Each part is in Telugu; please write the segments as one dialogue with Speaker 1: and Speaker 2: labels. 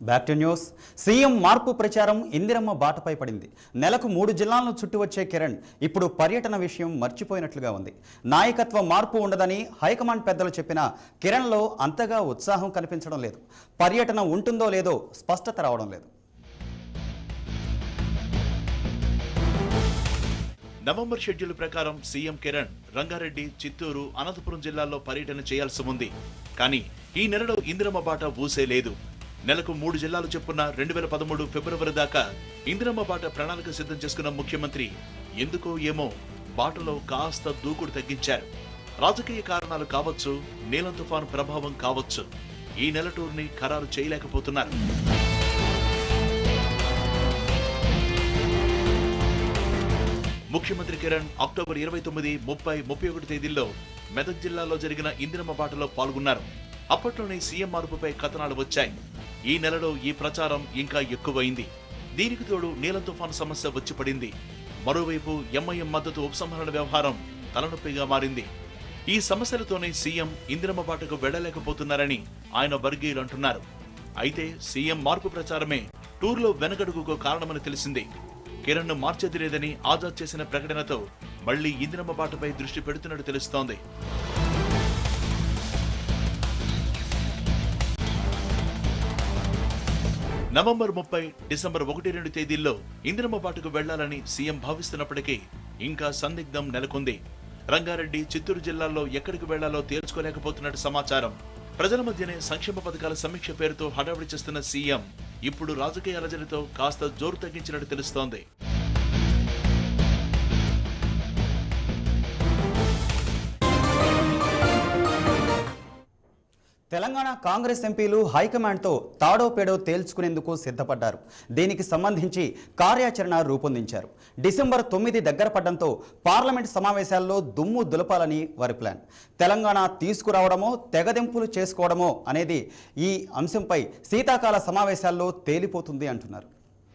Speaker 1: బ్యాక్ టు న్యూస్ సీఎం మార్పు ప్రచారం ఇందిరమ్మ బాటపై పడింది నెలకు మూడు జిల్లాలను చుట్టి వచ్చే కిరణ్ ఇప్పుడు పర్యటన విషయం మర్చిపోయినట్లుగా ఉంది నాయకత్వ మార్పు ఉండదని హైకమాండ్ పెద్దలు చెప్పినా కిరణ్లో అంతగా ఉత్సాహం కనిపించడం లేదు పర్యటన ఉంటుందో లేదో స్పష్టత రావడం లేదు
Speaker 2: నవంబర్ షెడ్యూల్ ప్రకారం సీఎం కిరణ్ రంగారెడ్డి చిత్తూరు అనంతపురం జిల్లాల్లో పర్యటన చేయాల్సి ఉంది కానీ ఈ నెలలో ఇందిరమ్మ బాట ఊసే లేదు నెలకు మూడు జిల్లాలు చెప్పున్న రెండు వేల పదమూడు ఫిబ్రవరి దాకా ఇందిరమ్మ బాట ప్రణాళిక సిద్ధం చేసుకున్న ముఖ్యమంత్రి ఎందుకో ఏమో బాటలో కాస్త దూకుడు తగ్గించారు రాజకీయ కారణాలు కావచ్చు నీలం తుఫాను ప్రభావం కావచ్చు ఈ నెల టూర్ని ఖరారు చేయలేకపోతున్నారు ముఖ్యమంత్రి కిరణ్ అక్టోబర్ ఇరవై తొమ్మిది ముప్పై ముప్పై ఒకటి తేదీల్లో మెదక్ జిల్లాలో జరిగిన ఇందిరమ్మ బాటలో పాల్గొన్నారు అప్పట్లోనే సీఎం మార్పుపై కథనాలు వచ్చాయి ఈ నెలలో ఈ ప్రచారం ఇంకా ఎక్కువైంది దీనికి తోడు నీలం తుఫాను సమస్య వచ్చి పడింది మరోవైపు ఎంఐఎం మద్దతు ఉపసంహరణ వ్యవహారం తలనొప్పిగా మారింది ఈ సమస్యలతోనే సీఎం ఇందిరమ్మ బాటకు వెళ్లలేకపోతున్నారని ఆయన వర్గీయులు అంటున్నారు అయితే సీఎం మార్పు ప్రచారమే టూర్లో వెనకడుగుకు కారణమని తెలిసింది కిరణ్ ను మార్చేది లేదని ఆజాద్ చేసిన ప్రకటనతో మళ్లీ ఇందిరమ్మ బాటపై దృష్టి పెడుతున్నట్టు తెలుస్తోంది నవంబర్ ముప్పై డిసెంబర్ ఒకటి రెండు తేదీల్లో ఇందిరమ్మ బాటకు వెళ్లాలని సీఎం భావిస్తున్నప్పటికీ ఇంకా సందిగ్ధం నెలకొంది రంగారెడ్డి చిత్తూరు జిల్లాల్లో ఎక్కడికి వెళ్లాలో తేల్చుకోలేకపోతున్నట్టు సమాచారం ప్రజల మధ్యనే సంక్షేమ పథకాల సమీక్ష పేరుతో హడావిడి చేస్తున్న సీఎం ఇప్పుడు రాజకీయ అలజడితో కాస్త జోరు తగ్గించినట్టు తెలుస్తోంది
Speaker 1: తెలంగాణ కాంగ్రెస్ ఎంపీలు హైకమాండ్తో తాడో పేడో తేల్చుకునేందుకు సిద్ధపడ్డారు దీనికి సంబంధించి కార్యాచరణ రూపొందించారు డిసెంబర్ తొమ్మిది దగ్గర పడడంతో పార్లమెంట్ సమావేశాల్లో దుమ్ము దులపాలని వారి ప్లాన్ తెలంగాణ తీసుకురావడమో తెగదెంపులు చేసుకోవడమో అనేది ఈ అంశంపై శీతాకాల సమావేశాల్లో తేలిపోతుంది అంటున్నారు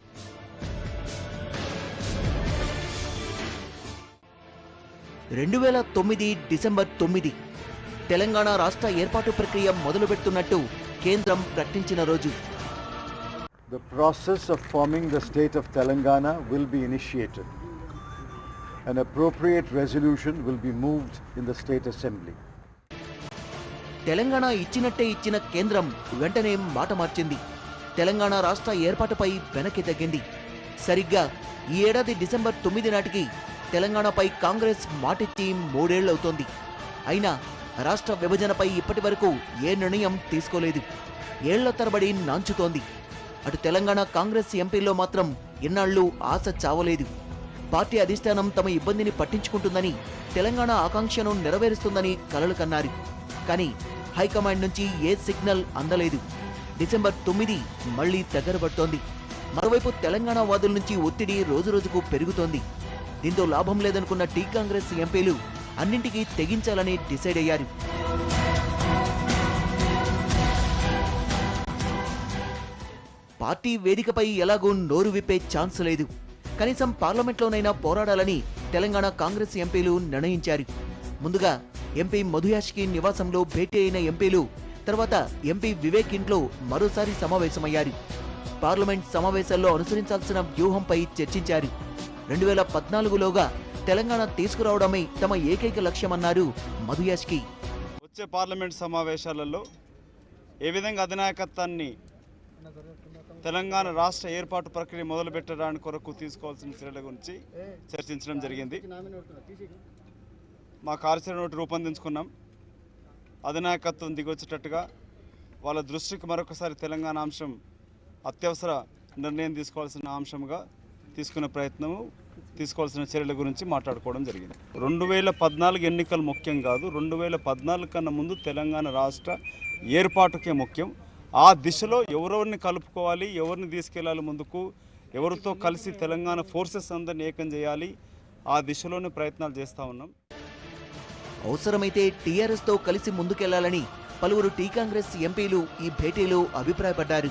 Speaker 3: రెండు వేల తొమ్మిది డిసెంబర్ తొమ్మిది తెలంగాణ రాష్ట్ర ఏర్పాటు ప్రక్రియ మొదలుపెడుతున్నట్టు కేంద్రం ప్రకటించిన రోజు
Speaker 4: The process of forming the state of Telangana will be initiated. An appropriate resolution will be moved in the state assembly.
Speaker 3: Telangana ఇచ్చినట్టే ఇచ్చిన కేంద్రం వెంటనే మాట మార్చింది తెలంగాణ రాష్ట్ర ఏర్పాటుపై వెనక్కి తగ్గింది సరిగ్గా ఈ ఏడాది డిసెంబర్ తొమ్మిది నాటికి తెలంగాణపై కాంగ్రెస్ మాటిచ్చి మూడేళ్లవుతోంది అయినా రాష్ట్ర విభజనపై ఇప్పటి వరకు ఏ నిర్ణయం తీసుకోలేదు ఏళ్ల తరబడి నాంచుతోంది అటు తెలంగాణ కాంగ్రెస్ ఎంపీల్లో మాత్రం ఇన్నాళ్లు ఆశ చావలేదు పార్టీ అధిష్టానం తమ ఇబ్బందిని పట్టించుకుంటుందని తెలంగాణ ఆకాంక్షను నెరవేరుస్తుందని కలలు కన్నారు కానీ హైకమాండ్ నుంచి ఏ సిగ్నల్ అందలేదు డిసెంబర్ తొమ్మిది మళ్లీ దగ్గర పడుతోంది మరోవైపు తెలంగాణ వాదుల నుంచి ఒత్తిడి రోజురోజుకు పెరుగుతోంది దీంతో లాభం లేదనుకున్న టీ కాంగ్రెస్ ఎంపీలు అన్నింటికీ తెగించాలని డిసైడ్ అయ్యారు పార్టీ వేదికపై ఎలాగూ నోరు విప్పే ఛాన్స్ లేదు కనీసం పార్లమెంట్లోనైనా పోరాడాలని తెలంగాణ కాంగ్రెస్ ఎంపీలు నిర్ణయించారు ముందుగా ఎంపీ మధుయాష్కి నివాసంలో భేటీ అయిన ఎంపీలు తర్వాత ఎంపీ వివేక్ ఇంట్లో మరోసారి సమావేశమయ్యారు పార్లమెంట్ సమావేశాల్లో అనుసరించాల్సిన వ్యూహంపై చర్చించారు రెండు వేల పద్నాలుగులోగా తెలంగాణ తీసుకురావడమే తమ ఏకైక లక్ష్యమన్నారు మధుయాష్కి
Speaker 5: వచ్చే పార్లమెంట్ సమావేశాలలో ఏ విధంగా అధినాయకత్వాన్ని తెలంగాణ రాష్ట్ర ఏర్పాటు ప్రక్రియ మొదలు పెట్టడానికి కొరకు తీసుకోవాల్సిన చర్యల గురించి చర్చించడం జరిగింది మా కార్యాచరణ నోటు రూపొందించుకున్నాం అధినాయకత్వం దిగొచ్చేటట్టుగా వాళ్ళ దృష్టికి మరొకసారి తెలంగాణ అంశం అత్యవసర నిర్ణయం తీసుకోవాల్సిన అంశంగా తీసుకునే ప్రయత్నము తీసుకోవాల్సిన చర్యల గురించి మాట్లాడుకోవడం జరిగింది రెండు వేల పద్నాలుగు ఎన్నికలు ముఖ్యం కాదు రెండు వేల పద్నాలుగు కన్నా ముందు తెలంగాణ రాష్ట్ర ఏర్పాటుకే ముఖ్యం ఆ దిశలో ఎవరెవరిని కలుపుకోవాలి ఎవరిని తీసుకెళ్ళాలి ముందుకు ఎవరితో కలిసి తెలంగాణ ఫోర్సెస్ అందరిని ఏకం చేయాలి ఆ దిశలోనే ప్రయత్నాలు చేస్తూ ఉన్నాం
Speaker 3: అవసరమైతే టీఆర్ఎస్తో కలిసి ముందుకెళ్లాలని పలువురు టీ కాంగ్రెస్ ఎంపీలు ఈ భేటీలో అభిప్రాయపడ్డారు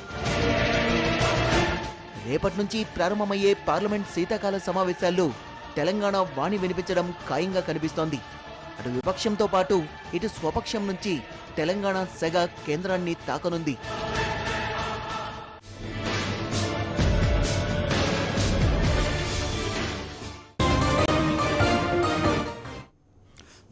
Speaker 3: రేపటి నుంచి ప్రారంభమయ్యే పార్లమెంట్ శీతాకాల సమావేశాల్లో తెలంగాణ వాణి వినిపించడం ఖాయంగా కనిపిస్తోంది అటు విపక్షంతో పాటు ఇటు స్వపక్షం నుంచి తెలంగాణ సెగ కేంద్రాన్ని తాకనుంది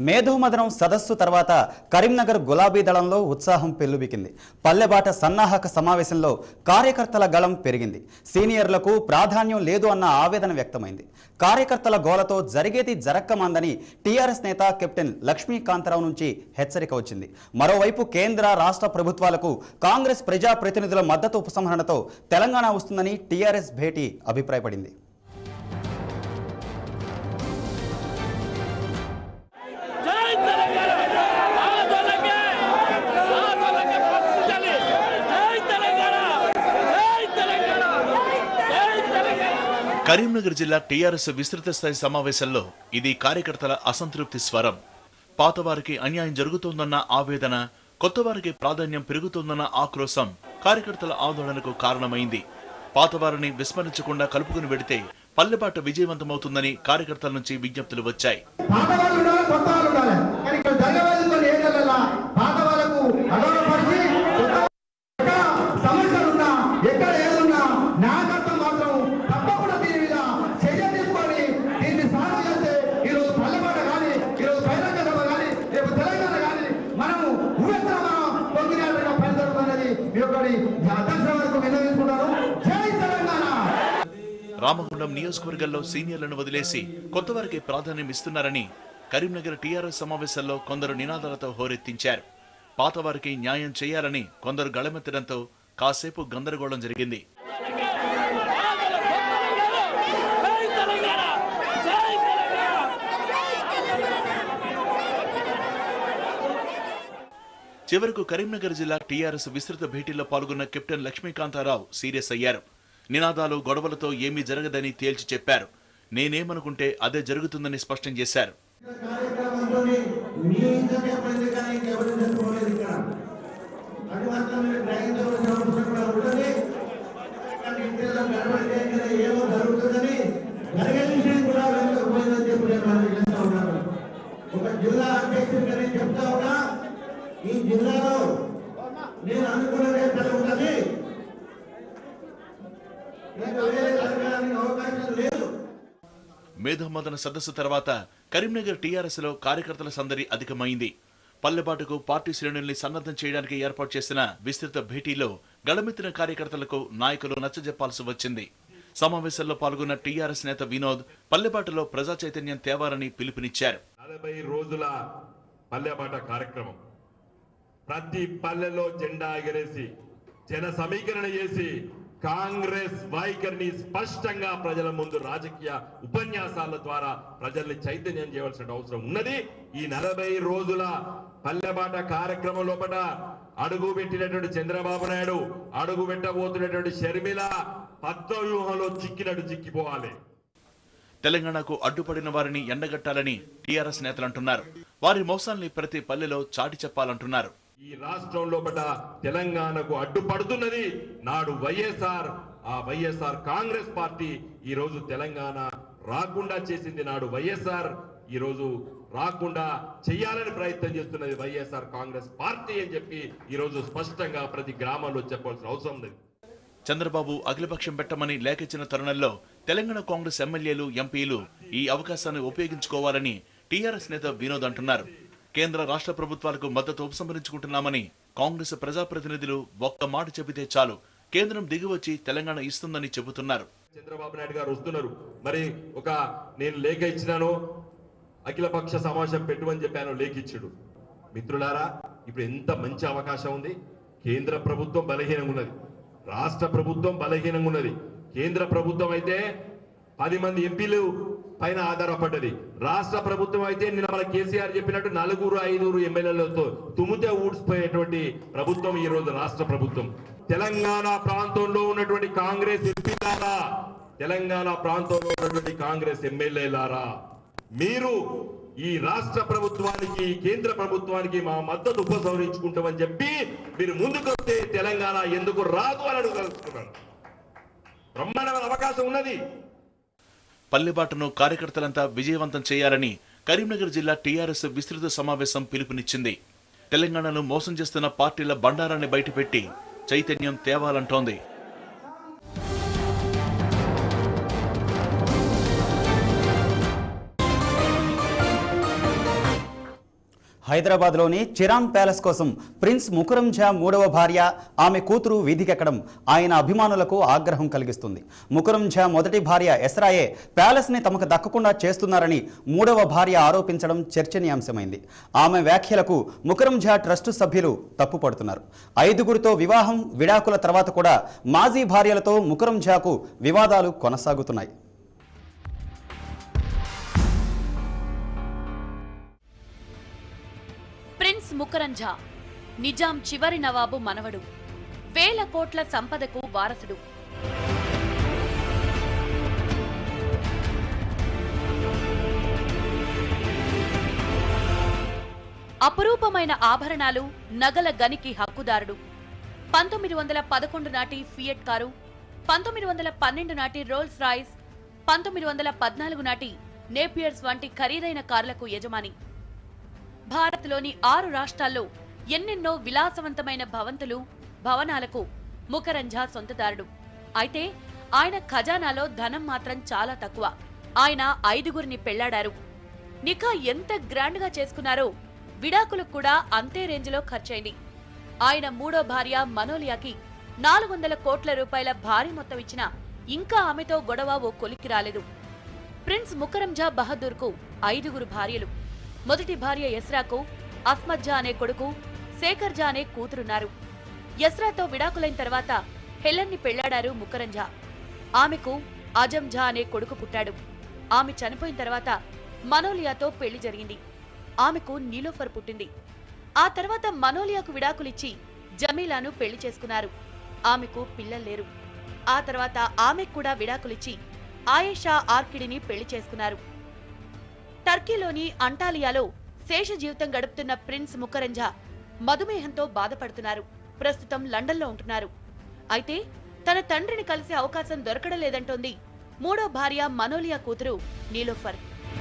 Speaker 1: మేధోమదనం సదస్సు తర్వాత కరీంనగర్ గులాబీ దళంలో ఉత్సాహం పెల్లుబికింది పల్లెబాట సన్నాహక సమావేశంలో కార్యకర్తల గళం పెరిగింది సీనియర్లకు ప్రాధాన్యం లేదు అన్న ఆవేదన వ్యక్తమైంది కార్యకర్తల గోలతో జరిగేది జరక్కమందని టీఆర్ఎస్ నేత కెప్టెన్ లక్ష్మీకాంతరావు నుంచి హెచ్చరిక వచ్చింది మరోవైపు కేంద్ర రాష్ట్ర ప్రభుత్వాలకు కాంగ్రెస్ ప్రజాప్రతినిధుల మద్దతు ఉపసంహరణతో తెలంగాణ వస్తుందని టీఆర్ఎస్ భేటీ అభిప్రాయపడింది
Speaker 6: జై తెలంగాణ ఆందోళనకే ఆందోళనకే పట్టుదల జై తెలంగాణ జై తెలంగాణ జై తెలంగాణ
Speaker 2: కరీంనగర్ జిల్లా టీఆర్ఎస్ విస్తృత స్థాయి సమావేశంలో ఇది కార్యకర్తల అసంతృప్తి స్వరం పాతవారికి అన్యాయం జరుగుతోందన్న ఆవేదన కొత్తవారికి ప్రాధాన్యం పెరుగుతోందన్న ఆక్రోశం కార్యకర్తల ఆందోళనకు కారణమైంది పాతవారిని విస్మరించకుండా కలుపుకుని వెడితే పల్లెబాట విజయవంతమవుతుందని కార్యకర్తల నుంచి విజ్ఞప్తులు వచ్చాయి
Speaker 7: పాత వాళ్ళు ఉండాలి కొత్త వాళ్ళు ఉండాలి కానీ ఇక్కడ జరగవలసిన కొన్ని ఏళ్ళల్లో పాత వాళ్ళకు అగౌరవపరిచి కొత్త ఎక్కడ సమస్యలు ఉన్నా ఎక్కడ ఏదున్నా నాయకత్వం మాత్రం తప్పకుండా దీని మీద చర్య తీసుకొని దీన్ని సాగు చేస్తే ఈరోజు పల్లెపాట కానీ ఈరోజు బహిరంగ సభ కానీ రేపు తెలంగాణ కానీ మనము ఊహెత్తర మనం పొందినట్టుగా పని జరుగుతున్నది మీ ఒకటి అధ్యక్ష వరకు విన్నవించుకున్నాను జై తెలంగాణ
Speaker 2: రామగుండం నియోజకవర్గంలో సీనియర్లను వదిలేసి కొత్తవారికి ప్రాధాన్యం ఇస్తున్నారని కరీంనగర్ టీఆర్ఎస్ సమావేశంలో కొందరు నినాదాలతో హోరెత్తించారు పాతవారికి న్యాయం చేయాలని కొందరు గళమెత్తడంతో కాసేపు గందరగోళం జరిగింది
Speaker 6: జై తెలంగాణ జై తెలంగాణ
Speaker 2: చివరకు కరీంనగర్ జిల్లా టీఆర్ఎస్ విస్తృత భేటీలో పాల్గొన్న కెప్టెన్ లక్ష్మీకాంతారావు సీరియస్ అయ్యారు నినాదాలు గొడవలతో ఏమీ జరగదని తేల్చి చెప్పారు నేనేమనుకుంటే అదే జరుగుతుందని స్పష్టం చేశారు
Speaker 7: కార్యక్రమంతోని మీ ఇంతకే ప్రజలు కానీ ఇంకెవరు చేసుకోలేదు ఇక్కడ అది మాత్రం మీరు గ్రహించవలసిన అవసరం కూడా ఉంటుంది కానీ ఇంటిలో గడబడితే ఇక్కడ ఏమో జరుగుతుందని జరిగే విషయం కూడా వెళ్ళకపోయిందని చెప్పి నేను మనం చేస్తా ఉన్నాను ఒక జిల్లా అధ్యక్షుడిగా నేను చెప్తా ఉన్నా ఈ జిల్లాలో నేను అనుకున్నదే ఎక్కడ ఉన్నది ఇంకా వేరే జరగడానికి అవకాశం లేదు
Speaker 2: మేధోమదన సదస్సు తర్వాత కరీంనగర్ టీఆర్ఎస్ లో కార్యకర్తల సందడి అధికమైంది పల్లెబాటుకు పార్టీ శ్రేణుల్ని సన్నద్ధం చేయడానికి ఏర్పాటు చేసిన విస్తృత భేటీలో గళమెత్తిన కార్యకర్తలకు నాయకులు నచ్చజెప్పాల్సి వచ్చింది సమావేశంలో పాల్గొన్న టీఆర్ఎస్ నేత వినోద్ పల్లెబాటులో ప్రజా చైతన్యం తేవాలని పిలుపునిచ్చారు
Speaker 8: నలభై రోజుల పల్లెబాట కార్యక్రమం ప్రతి పల్లెలో జెండా ఎగరేసి జన సమీకరణ చేసి కాంగ్రెస్ వైఖరిని స్పష్టంగా ప్రజల ముందు రాజకీయ ఉపన్యాసాల ద్వారా ప్రజల్ని చైతన్యం చేయవలసిన అవసరం ఉన్నది ఈ నలభై రోజుల పల్లెబాట కార్యక్రమం లోపల అడుగు పెట్టినటువంటి చంద్రబాబు నాయుడు అడుగు పెట్టబోతున్నటువంటి షర్మిల పద్మ వ్యూహంలో చిక్కినట్టు చిక్కిపోవాలి
Speaker 2: తెలంగాణకు అడ్డుపడిన వారిని ఎండగట్టాలని టీఆర్ఎస్ నేతలు అంటున్నారు వారి మోసాల్ని ప్రతి పల్లెలో చాటి చెప్పాలంటున్నారు
Speaker 8: ఈ రాష్ట్రం లోపల తెలంగాణకు అడ్డుపడుతున్నది నాడు వైఎస్ఆర్ ఆ వైఎస్ఆర్ కాంగ్రెస్ పార్టీ ఈ రోజు తెలంగాణ రాకుండా చేసింది నాడు వైఎస్ఆర్ ఈ రోజు రాకుండా చేయాలని ప్రయత్నం చేస్తున్నది వైఎస్ఆర్ కాంగ్రెస్ పార్టీ అని చెప్పి ఈ రోజు స్పష్టంగా ప్రతి గ్రామంలో చెప్పాల్సిన అవసరం ఉంది
Speaker 2: చంద్రబాబు అఖిలపక్షం పెట్టమని లేఖించిన తరుణంలో తెలంగాణ కాంగ్రెస్ ఎమ్మెల్యేలు ఎంపీలు ఈ అవకాశాన్ని ఉపయోగించుకోవాలని టీఆర్ఎస్ నేత వినోద్ అంటున్నారు కేంద్ర రాష్ట్ర ప్రభుత్వాలకు మద్దతు ఉపసంహరించుకుంటున్నామని కాంగ్రెస్ ప్రజాప్రతినిధులు ఒక్క మాట చెబితే చాలు కేంద్రం దిగివచ్చి తెలంగాణ ఇస్తుందని చెబుతున్నారు
Speaker 8: చంద్రబాబు నాయుడు గారు వస్తున్నారు మరి ఒక నేను లేఖ ఇచ్చినాను అఖిలపక్ష సమావేశం పెట్టుమని చెప్పాను లేఖ ఇచ్చాడు మిత్రులారా ఇప్పుడు ఎంత మంచి అవకాశం ఉంది కేంద్ర ప్రభుత్వం బలహీనంగా ఉన్నది రాష్ట్ర ప్రభుత్వం బలహీనంగా ఉన్నది కేంద్ర ప్రభుత్వం అయితే పది మంది ఎంపీలు పైన ఆధారపడ్డది రాష్ట్ర ప్రభుత్వం అయితే నిన్న మన కేసీఆర్ చెప్పినట్టు నలుగురు ఐదుగురు ఎమ్మెల్యేలతో తుమ్మితే ఊడ్చిపోయేటువంటి ప్రభుత్వం ఈ రోజు రాష్ట్ర ప్రభుత్వం తెలంగాణ ప్రాంతంలో ఉన్నటువంటి కాంగ్రెస్ ఎంపీలారా తెలంగాణ ప్రాంతంలో ఉన్నటువంటి కాంగ్రెస్ ఎమ్మెల్యేలారా మీరు ఈ రాష్ట్ర ప్రభుత్వానికి కేంద్ర ప్రభుత్వానికి మా మద్దతు ఉపసంహరించుకుంటామని చెప్పి మీరు ముందుకొస్తే తెలంగాణ ఎందుకు రాదు అని అడుగుతున్నాను బ్రహ్మాండమైన అవకాశం ఉన్నది
Speaker 2: పల్లెబాటను కార్యకర్తలంతా విజయవంతం చేయాలని కరీంనగర్ జిల్లా టీఆర్ఎస్ విస్తృత సమావేశం పిలుపునిచ్చింది తెలంగాణను మోసం చేస్తున్న పార్టీల బండారాన్ని బయటపెట్టి చైతన్యం తేవాలంటోంది
Speaker 1: హైదరాబాద్లోని చిరాన్ ప్యాలెస్ కోసం ప్రిన్స్ ముకురం ఝా మూడవ భార్య ఆమె కూతురు వీధికెక్కడం ఆయన అభిమానులకు ఆగ్రహం కలిగిస్తుంది ముకురం ఝా మొదటి భార్య ఎస్రాయే ప్యాలెస్ని తమకు దక్కకుండా చేస్తున్నారని మూడవ భార్య ఆరోపించడం చర్చనీయాంశమైంది ఆమె వ్యాఖ్యలకు ముకురం ఝా ట్రస్టు సభ్యులు తప్పుపడుతున్నారు ఐదుగురితో వివాహం విడాకుల తర్వాత కూడా మాజీ భార్యలతో ముకురం ఝాకు వివాదాలు కొనసాగుతున్నాయి
Speaker 9: ప్రిన్స్ ముకరంజా నిజాం చివరి నవాబు మనవడు వేల కోట్ల సంపదకు వారసుడు అపురూపమైన ఆభరణాలు నగల గనికి హక్కుదారుడు పంతొమ్మిది వందల పదకొండు నాటి ఫియట్ కారు పంతొమ్మిది వందల పన్నెండు నాటి రోల్స్ రాయిస్ పంతొమ్మిది వందల పద్నాలుగు నాటి నేపియర్స్ వంటి ఖరీదైన కార్లకు యజమాని భారత్లోని ఆరు రాష్ట్రాల్లో ఎన్నెన్నో విలాసవంతమైన భవంతులు భవనాలకు ముఖరంజా సొంతదారుడు అయితే ఆయన ఖజానాలో ధనం మాత్రం చాలా తక్కువ ఆయన ఐదుగురిని పెళ్లాడారు నికా ఎంత గ్రాండ్ గా చేసుకున్నారో విడాకులకు కూడా అంతే రేంజ్లో ఖర్చయింది ఆయన మూడో భార్య మనోలియాకి నాలుగు వందల కోట్ల రూపాయల భారీ మొత్తం ఇచ్చినా ఇంకా ఆమెతో గొడవ ఓ కొలిక్కి రాలేదు ప్రిన్స్ ముకరంజా బహదూర్కు ఐదుగురు భార్యలు మొదటి భార్య యస్రాకు అస్మద్ జా అనే కొడుకు శేఖర్ జా అనే కూతురున్నారు యస్రాతో విడాకులైన తర్వాత హెలెన్ని పెళ్లాడారు ముకరంజా ఆమెకు అజం జా అనే కొడుకు పుట్టాడు ఆమె చనిపోయిన తర్వాత మనోలియాతో పెళ్లి జరిగింది ఆమెకు నీలోఫర్ పుట్టింది ఆ తర్వాత మనోలియాకు విడాకులిచ్చి జమీలాను పెళ్లి చేసుకున్నారు ఆమెకు పిల్లలు లేరు ఆ తర్వాత ఆమెకు కూడా విడాకులిచ్చి ఆయేషా ఆర్కిడిని పెళ్లి చేసుకున్నారు టర్కీలోని అంటాలియాలో శేష జీవితం గడుపుతున్న ప్రిన్స్ ముకరంజా మధుమేహంతో బాధపడుతున్నారు ప్రస్తుతం లండన్లో ఉంటున్నారు అయితే తన తండ్రిని కలిసే అవకాశం దొరకడం లేదంటోంది మూడో భార్య మనోలియా కూతురు నీలోఫర్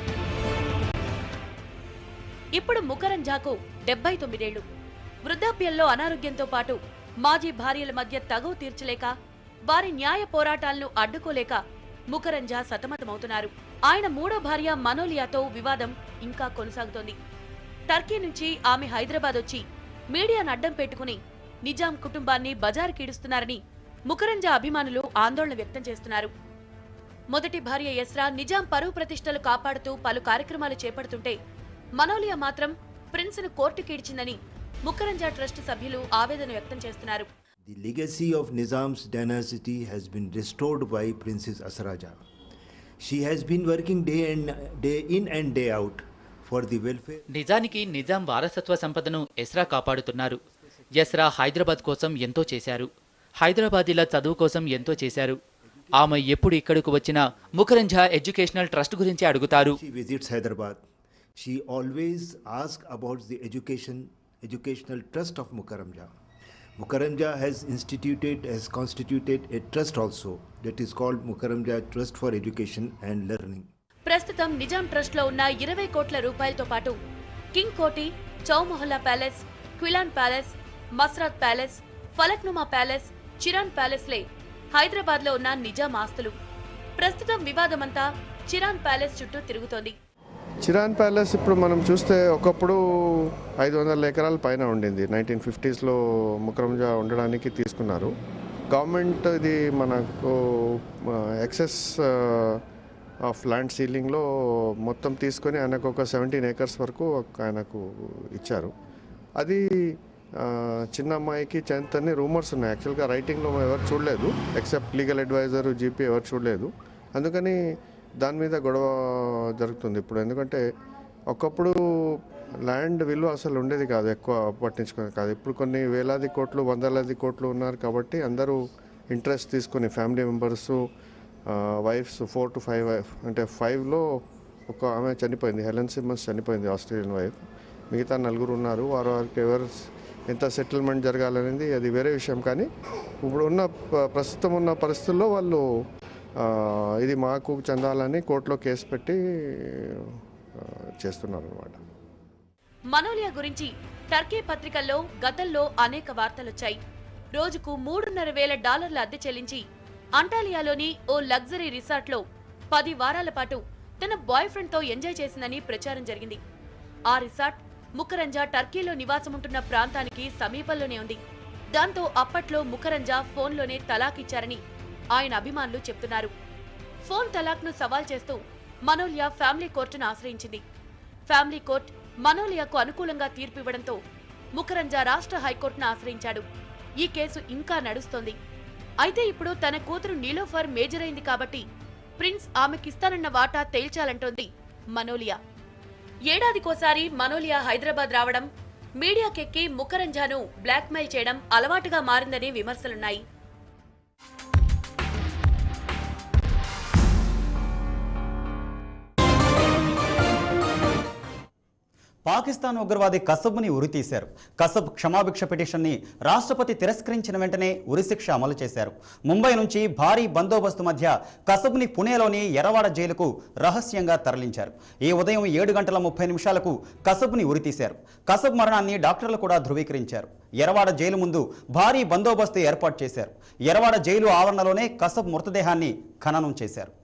Speaker 9: ఇప్పుడు ముకరంజాకు డెబ్బై తొమ్మిదేళ్లు వృద్ధాప్యంలో అనారోగ్యంతో పాటు మాజీ భార్యల మధ్య తగువ తీర్చలేక వారి న్యాయ పోరాటాలను అడ్డుకోలేక ముకరంజా సతమతమవుతున్నారు ఆయన మూడో భార్య మనోలియాతో వివాదం ఇంకా కొనసాగుతోంది టర్కీ నుంచి ఆమె హైదరాబాద్ వచ్చి మీడియాను అడ్డం పెట్టుకుని నిజాం కుటుంబాన్ని బజారుకీడుస్తున్నారని ముకరంజా అభిమానులు ఆందోళన వ్యక్తం చేస్తున్నారు మొదటి భార్య యస్రా నిజాం పరువు ప్రతిష్టలు కాపాడుతూ పలు కార్యక్రమాలు చేపడుతుంటే మనోలియా మాత్రం ప్రిన్స్ను కోర్టుకీడ్చిందని ముకరంజా ట్రస్ట్ సభ్యులు ఆవేదన వ్యక్తం చేస్తున్నారు
Speaker 10: The legacy of Nizam's dynasty has been restored by Princess Asraja. She has been working day and day in and day out for the welfare
Speaker 11: నిజానికి నిజాం వారసత్వ సంపదను ఎస్రా కాపాడుతున్నారు ఎస్రా హైదరాబాద్ కోసం ఎంతో చేశారు హైదరాబాదీల చదువు కోసం ఎంతో చేశారు ఆమె ఎప్పుడు ఇక్కడకు వచ్చినా ముఖరంజా ఎడ్యుకేషనల్ ట్రస్ట్ గురించి అడుగుతారు
Speaker 10: she visits Hyderabad. She always asks about the education educational trust of Mukarramja. Mukarramja has instituted has constituted a trust also that is called Mukarramja Trust for Education and Learning.
Speaker 9: ప్రస్తుతం నిజాం ట్రస్ట్ లో ఉన్న ఇరవై కోట్ల రూపాయలతో పాటు కింగ్ కోటి చౌమొహల్లా ప్యాలెస్ క్విలాన్ palace Masrat palace Falaknuma palace Chiran ప్యాలెస్లే హైదరాబాద్ లో ఉన్న నిజాం ఆస్తులు ప్రస్తుతం వివాదమంతా చిరాన్ ప్యాలెస్ చుట్టూ తిరుగుతోంది
Speaker 12: చిరాన్ ప్యాలెస్ ఇప్పుడు మనం చూస్తే ఒకప్పుడు ఐదు వందల ఎకరాల పైన ఉండింది నైన్టీన్ ఫిఫ్టీస్లో ముకరంజా ఉండడానికి తీసుకున్నారు గవర్నమెంట్ ఇది మనకు ఎక్సెస్ ఆఫ్ ల్యాండ్ సీలింగ్లో మొత్తం తీసుకొని ఆయనకు ఒక సెవెంటీన్ ఏకర్స్ వరకు ఆయనకు ఇచ్చారు అది ఆ, చిన్న అమ్మాయికి టెన్త్ అని రూమర్స్ ఉన్నాయి యాక్చువల్గా రైటింగ్లో ఎవరు చూడలేదు ఎక్సెప్ట్ లీగల్ అడ్వైజర్ జీపీ ఎవరు చూడలేదు అందుకని దాని మీద గొడవ జరుగుతుంది ఇప్పుడు ఎందుకంటే ఒకప్పుడు ల్యాండ్ విలువ అసలు ఉండేది కాదు ఎక్కువ పట్టించుకునేది కాదు ఇప్పుడు కొన్ని వేలాది కోట్లు వందలాది కోట్లు ఉన్నారు కాబట్టి అందరూ ఇంట్రెస్ట్ తీసుకొని family members wives four two five wife అంటే ఫైవ్లో ఒక ఆమె చనిపోయింది హెలెన్ సిమ్మన్స్ చనిపోయింది ఆస్ట్రేలియన్ వైఫ్ మిగతా నలుగురు ఉన్నారు వారు వారికి ఎవరు ఎంత సెటిల్మెంట్ జరగాలనేది అది వేరే విషయం కానీ ఇప్పుడు ఉన్న ప- ప్రస్తుతం ఉన్న పరిస్థితుల్లో వాళ్ళు ఆ, ఇది మాకు చెందాలని కోర్టులో కేసు పెట్టి ఆ, చేస్తున్నారు అనమాట
Speaker 9: మనోలియా గురించి టర్కీ పత్రికల్లో గతంలో అనేక వార్తలొచ్చాయి రోజుకు మూడున్నర వేల డాలర్ల అద్దె చెల్లించి అంటాలియాలోని ఓ లగ్జరీ రిసార్ట్లో పది వారాల పాటు తన బాయ్ ఫ్రెండ్తో ఎంజాయ్ చేసిందని ప్రచారం జరిగింది ఆ రిసార్ట్ ముఖరంజ టర్కీలో నివాసముంటున్న ప్రాంతానికి సమీపంలోనే ఉంది దాంతో అప్పట్లో ముఖరంజ ఫోన్లోనే తలాకిచ్చారని ఆయన అభిమానులు చెప్తున్నారు ఫోన్ తలాక్ను సవాల్ చేస్తూ మనోలియా ఫ్యామిలీ కోర్టును ఆశ్రయించింది ఫ్యామిలీ కోర్టు మనోలియాకు అనుకూలంగా తీర్పు ఇవ్వడంతో ముఖరంజ రాష్ట్ర హైకోర్టును ఆశ్రయించాడు ఈ కేసు ఇంకా నడుస్తోంది అయితే ఇప్పుడు తన కూతురు నీలోఫర్ మేజర్ అయింది కాబట్టి ప్రిన్స్ ఆమెకిస్తానన్న వాటా తేల్చాలంటోంది మనోలియా ఏడాదికోసారి మనోలియా హైదరాబాద్ రావడం మీడియాకెక్కి ముఖరంజాను బ్లాక్మెయిల్ చేయడం అలవాటుగా మారిందనే విమర్శలున్నాయి
Speaker 1: పాకిస్తాన్ ఉగ్రవాది కసబ్ని ఉరితీశారు కసబ్ క్షమాభిక్ష పిటిషన్ని రాష్ట్రపతి తిరస్కరించిన వెంటనే ఉరిశిక్ష అమలు చేశారు ముంబై నుంచి భారీ బందోబస్తు మధ్య కసబ్ని పుణేలోని ఎర్రవాడ జైలుకు రహస్యంగా తరలించారు ఈ ఉదయం ఏడు గంటల ముప్పై నిమిషాలకు కసబ్ని ఉరితీశారు కసబ్ మరణాన్ని డాక్టర్లు కూడా ధృవీకరించారు ఎర్రవాడ జైలు ముందు భారీ బందోబస్తు ఏర్పాటు చేశారు ఎర్రవాడ జైలు ఆవరణలోనే కసబ్ మృతదేహాన్ని ఖననం చేశారు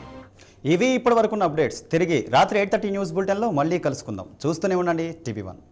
Speaker 1: ఇవి ఇప్పటి వరకున్న అప్డేట్స్ తిరిగి రాత్రి ఎయిట్ థర్టీ న్యూస్ బులెటిన్లో మళ్ళీ కలుసుకుందాం చూస్తూనే ఉండండి టీవీ వన్